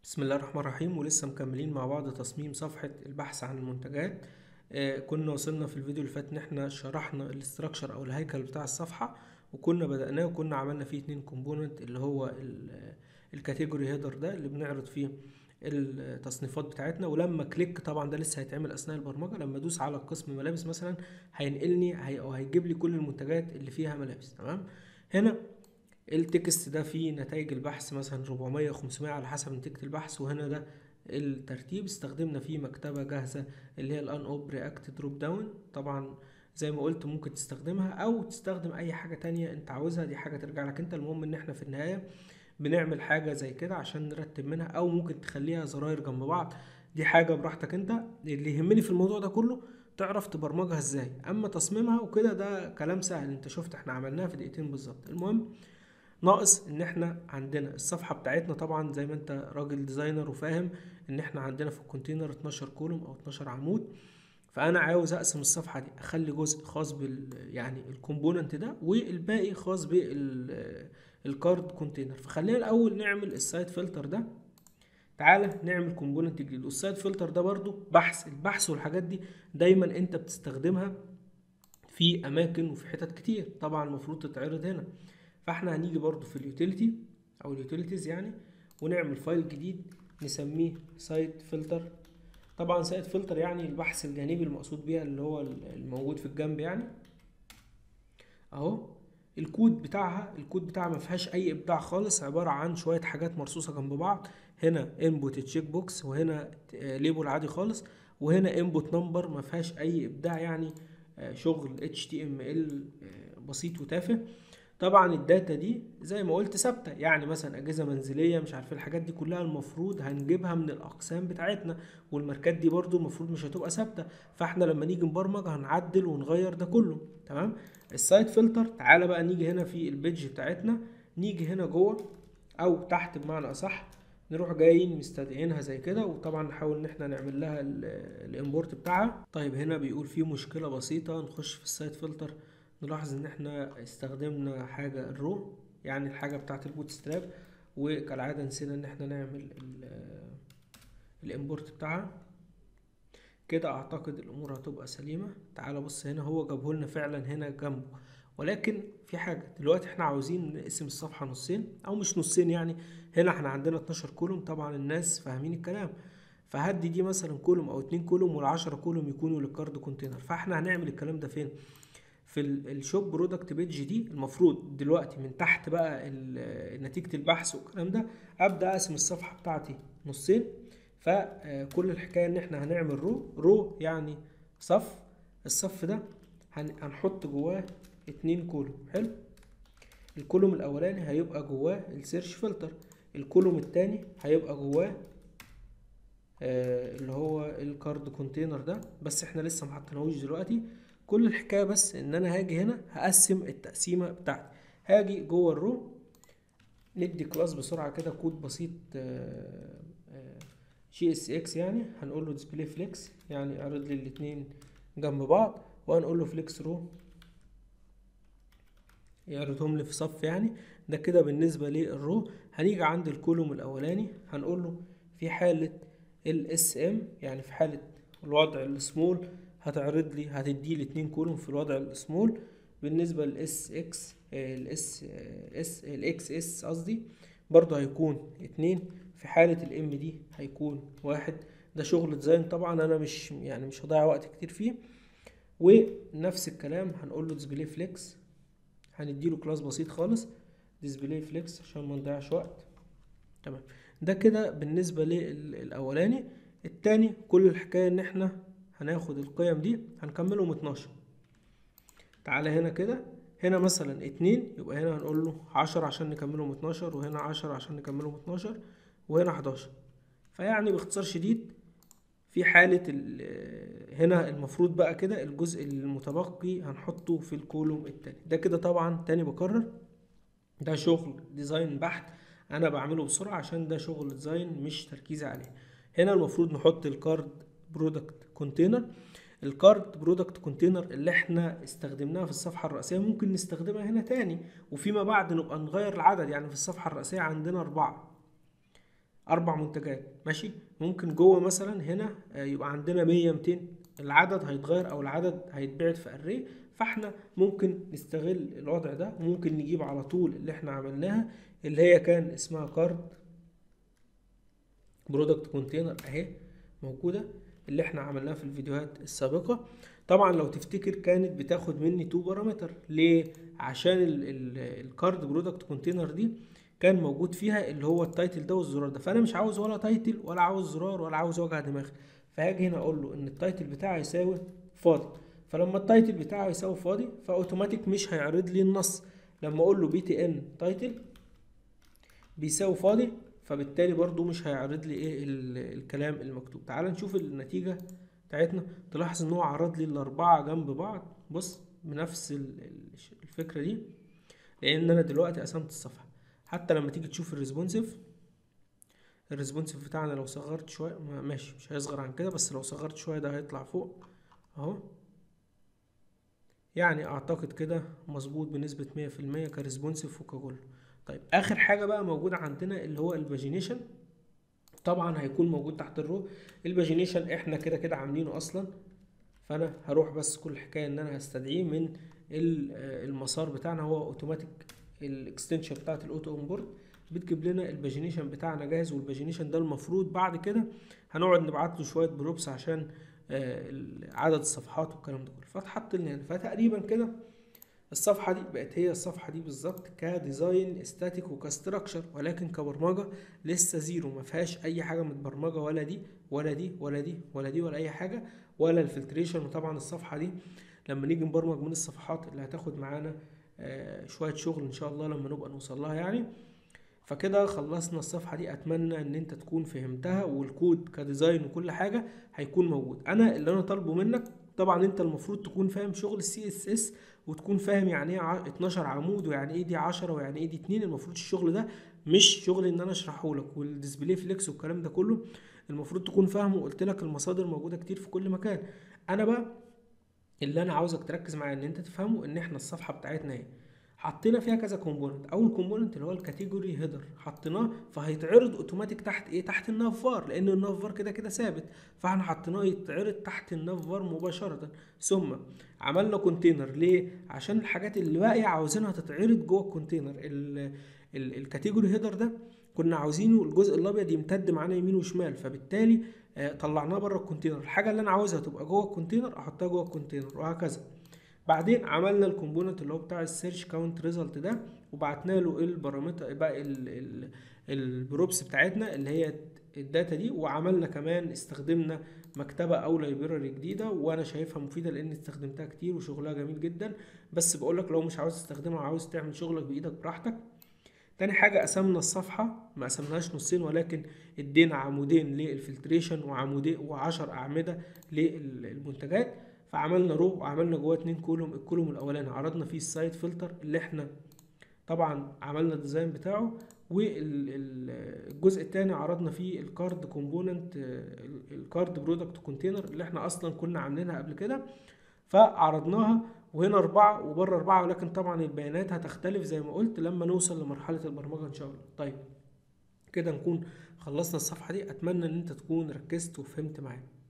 بسم الله الرحمن الرحيم ولسه مكملين مع بعض تصميم صفحة البحث عن المنتجات آه كنا وصلنا في الفيديو اللي فات ان احنا شرحنا الاستراكشر او الهيكل بتاع الصفحة وكنا بدأناه وكنا عملنا فيه اتنين كومبوننت اللي هو الكاتيجوري هيدر ده اللي بنعرض فيه التصنيفات بتاعتنا ولما كليك طبعا ده لسه هيتعمل اثناء البرمجه لما ادوس على قسم ملابس مثلا هينقلني هي او هيجيب لي كل المنتجات اللي فيها ملابس تمام هنا التكست ده فيه نتائج البحث مثلا 400 500 على حسب نتيجة البحث وهنا ده الترتيب استخدمنا فيه مكتبة جاهزة اللي هي الان اوب رياكت دروب داون طبعا زي ما قلت ممكن تستخدمها او تستخدم اي حاجة تانية انت عاوزها دي حاجة ترجع لك انت المهم ان احنا في النهاية بنعمل حاجة زي كده عشان نرتب منها او ممكن تخليها زراير جنب بعض دي حاجة براحتك انت اللي يهمني في الموضوع ده كله تعرف تبرمجها ازاي اما تصميمها وكده ده كلام سهل انت شفت احنا عملناها في دقيقتين بالظبط المهم ناقص ان احنا عندنا الصفحة بتاعتنا طبعا زي ما انت راجل ديزاينر وفاهم ان احنا عندنا في الكونتينر 12 كولوم او 12 عمود فانا عاوز اقسم الصفحة دي اخلي جزء خاص بال يعني الكومبوننت ده والباقي خاص بالكارد كونتينر فخلينا الاول نعمل السايت فلتر ده تعالى نعمل كومبوننت جديد والسايت فلتر ده برضو بحث البحث والحاجات دي دايما انت بتستخدمها في اماكن وفي حتت كتير طبعا المفروض تتعرض هنا فاحنا هنيجي برضو في اليوتيليتي او اليوتيليتيز يعني ونعمل فايل جديد نسميه سايت فلتر طبعا سايت فلتر يعني البحث الجانبي المقصود بيها اللي هو الموجود في الجنب يعني اهو الكود بتاعها الكود بتاعها ما فيهاش اي ابداع خالص عباره عن شويه حاجات مرصوصه جنب بعض هنا انبوت تشيك بوكس وهنا ليبل عادي خالص وهنا انبوت نمبر ما فيهاش اي ابداع يعني شغل HTML بسيط وتافه طبعا الداتا دي زي ما قلت ثابته يعني مثلا اجهزه منزليه مش عارف الحاجات دي كلها المفروض هنجيبها من الاقسام بتاعتنا والماركات دي برضو المفروض مش هتبقى ثابته فاحنا لما نيجي نبرمج هنعدل ونغير ده كله تمام السايت فلتر تعالى بقى نيجي هنا في البيج بتاعتنا نيجي هنا جوه او تحت بمعنى اصح نروح جايين مستدعينها زي كده وطبعا نحاول ان احنا نعمل لها الامبورت بتاعها طيب هنا بيقول في مشكله بسيطه نخش في السايت فلتر نلاحظ ان احنا استخدمنا حاجة الرو يعني الحاجة بتاعت البوت ستراب وكالعادة نسينا ان احنا نعمل الامبورت بتاعها كده اعتقد الامور هتبقى سليمة تعال بص هنا هو جابه لنا فعلا هنا جنبه ولكن في حاجة دلوقتي احنا عاوزين نقسم الصفحة نصين او مش نصين يعني هنا احنا عندنا 12 كولوم طبعا الناس فاهمين الكلام فهدي دي مثلا كولوم او اتنين كولوم والعشرة كولوم يكونوا للكارد كونتينر فاحنا هنعمل الكلام ده فين في الشوب برودكت بيج دي المفروض دلوقتي من تحت بقى نتيجة البحث والكلام ده ابدا اقسم الصفحة بتاعتي نصين فكل الحكاية ان احنا هنعمل رو رو يعني صف الصف ده هنحط جواه اتنين كولوم حلو الكولوم الاولاني هيبقى جواه السيرش فلتر الكولوم التاني هيبقى جواه اللي هو الكارد كونتينر ده بس احنا لسه محطناهوش دلوقتي كل الحكايه بس ان انا هاجي هنا هقسم التقسيمه بتاعتي هاجي جوه الرو ندي كلاس بسرعه كده كود بسيط جي اس اكس يعني هنقول له ديسبلاي فليكس يعني اعرض لي الاثنين جنب بعض وهنقول له فليكس رو يعرضهم لي في صف يعني ده كده بالنسبه للرو هنيجي عند الكولوم الاولاني هنقول له في حاله الاس ام يعني في حاله الوضع السمول هتعرض لي هتدي لي اتنين كولوم في الوضع السمول بالنسبة للاس اكس الاس اس الاكس اس قصدي برضه هيكون اتنين في حالة الام دي هيكون واحد ده شغل ديزاين طبعا انا مش يعني مش هضيع وقت كتير فيه ونفس الكلام هنقول له ديسبلاي فليكس هنديله كلاس بسيط خالص ديسبلاي فليكس عشان ما نضيعش وقت تمام ده كده بالنسبة للاولاني التاني كل الحكاية ان احنا هناخد القيم دي هنكملهم 12 تعالى هنا كده هنا مثلا اتنين يبقى هنا هنقول له عشرة عشان نكملهم 12 وهنا عشرة عشان نكملهم 12 وهنا 11 فيعني باختصار شديد في حالة هنا المفروض بقى كده الجزء المتبقي هنحطه في الكولوم التاني ده كده طبعا تاني بكرر ده شغل ديزاين بحت انا بعمله بسرعة عشان ده شغل ديزاين مش تركيزي عليه هنا المفروض نحط الكارد برودكت كونتينر الكارد برودكت كونتينر اللي احنا استخدمناها في الصفحة الرئيسية ممكن نستخدمها هنا تاني وفيما بعد نبقى نغير العدد يعني في الصفحة الرئيسية عندنا أربعة اربع منتجات ماشي ممكن جوه مثلا هنا آه، يبقى عندنا 100 200 العدد هيتغير او العدد هيتبعت في اري فاحنا ممكن نستغل الوضع ده وممكن نجيب على طول اللي احنا عملناها اللي هي كان اسمها كارد برودكت كونتينر اهي موجوده اللي احنا عملناها في الفيديوهات السابقه طبعا لو تفتكر كانت بتاخد مني تو بارامتر ليه عشان الكارد برودكت كونتينر دي كان موجود فيها اللي هو التايتل ده والزرار ده فانا مش عاوز ولا تايتل ولا عاوز زرار ولا عاوز وجع دماغ فهاجي هنا اقول له ان التايتل بتاعي يساوي فاضي فلما التايتل بتاعي يساوي فاضي فاوتوماتيك مش هيعرض لي النص لما اقول له بي تي ان تايتل بيساوي فاضي فبالتالي برضو مش هيعرض لي ايه ال- الكلام المكتوب تعال نشوف النتيجة بتاعتنا تلاحظ ان هو عرض لي الاربعة جنب بعض بص بنفس ال- ال- الفكرة دي لان انا دلوقتي قسمت الصفحة حتى لما تيجي تشوف الريسبونسيف الريسبونسيف بتاعنا لو صغرت شوية ما- ماشي مش هيصغر عن كده بس لو صغرت شوية ده هيطلع فوق اهو يعني اعتقد كده مظبوط بنسبة مية في المية كريسبونسيف وككل طيب اخر حاجة بقى موجودة عندنا اللي هو الباجينيشن طبعا هيكون موجود تحت الرو الباجينيشن احنا كده كده عاملينه اصلا فانا هروح بس كل الحكايه ان انا هستدعيه من ال- آه، المسار بتاعنا هو اوتوماتيك الاكستنشن بتاعت الاوتو اونبورد بتجيب لنا الباجينيشن بتاعنا جاهز والباجينيشن ده المفروض بعد كده هنقعد نبعت له شويه بروبس عشان آه، ال- عدد الصفحات والكلام ده كله فاتحط لنا هنا فتقريبا كده الصفحة دي بقت هي الصفحة دي بالظبط كديزاين استاتيك وكستراكشر ولكن كبرمجة لسه زيرو ما فيهاش أي حاجة متبرمجة ولا دي ولا دي ولا دي ولا دي ولا أي حاجة ولا الفلتريشن وطبعا الصفحة دي لما نيجي نبرمج من الصفحات اللي هتاخد معانا آه، شوية شغل إن شاء الله لما نبقى نوصل لها يعني فكده خلصنا الصفحة دي أتمنى إن أنت تكون فهمتها والكود كديزاين وكل حاجة هيكون موجود أنا اللي أنا طالبه منك طبعا أنت المفروض تكون فاهم شغل السي اس اس وتكون فاهم يعني ايه ع- 12 عمود ويعني ايه دي 10 ويعني ايه دي 2 المفروض الشغل ده مش شغل ان انا اشرحه لك والديسبلاي فليكس والكلام ده كله المفروض تكون فاهمه وقلت لك المصادر موجوده كتير في كل مكان انا بقى اللي انا عاوزك تركز معايا ان انت تفهمه ان احنا الصفحه بتاعتنا ايه حطينا فيها كذا كومبوننت اول كومبوننت اللي هو الكاتيجوري هيدر حطيناه فهيتعرض اوتوماتيك تحت ايه تحت النافار لان النافار كده كده ثابت فاحنا حطيناه يتعرض تحت النافار مباشره ثم عملنا كونتينر ليه عشان الحاجات اللي باقيه عاوزينها تتعرض جوه الكونتينر ال- ال- الكاتيجوري هيدر ده كنا عاوزينه الجزء الابيض يمتد معانا يمين وشمال فبالتالي آه، طلعناه بره الكونتينر الحاجه اللي انا عاوزها تبقى جوه الكونتينر احطها جوه الكونتينر وهكذا بعدين عملنا الكومبوننت اللي هو بتاع السيرش كاونت ريزلت ده وبعتنا له البارامتر بقى ال- ال- البروبس بتاعتنا اللي هي الداتا دي وعملنا كمان استخدمنا مكتبة او لايبراري جديدة وانا شايفها مفيدة لان استخدمتها كتير وشغلها جميل جدا بس بقولك لو مش عاوز تستخدمها عاوز تعمل شغلك بايدك براحتك تاني حاجة قسمنا الصفحة ما قسمناهاش نصين ولكن ادينا عمودين للفلتريشن وعمودين وعشر أعمدة للمنتجات فعملنا رو وعملنا جواه اتنين كولوم الكولوم الأولاني عرضنا فيه السايد فلتر اللي احنا طبعا عملنا الديزاين بتاعه والجزء التاني عرضنا فيه الكارد كومبوننت الكارد برودكت كونتينر اللي احنا اصلا كنا عاملينها قبل كده فعرضناها وهنا أربعة وبره أربعة ولكن طبعا البيانات هتختلف زي ما قلت لما نوصل لمرحلة البرمجة إن شاء الله طيب كده نكون خلصنا الصفحة دي أتمنى إن أنت تكون ركزت وفهمت معايا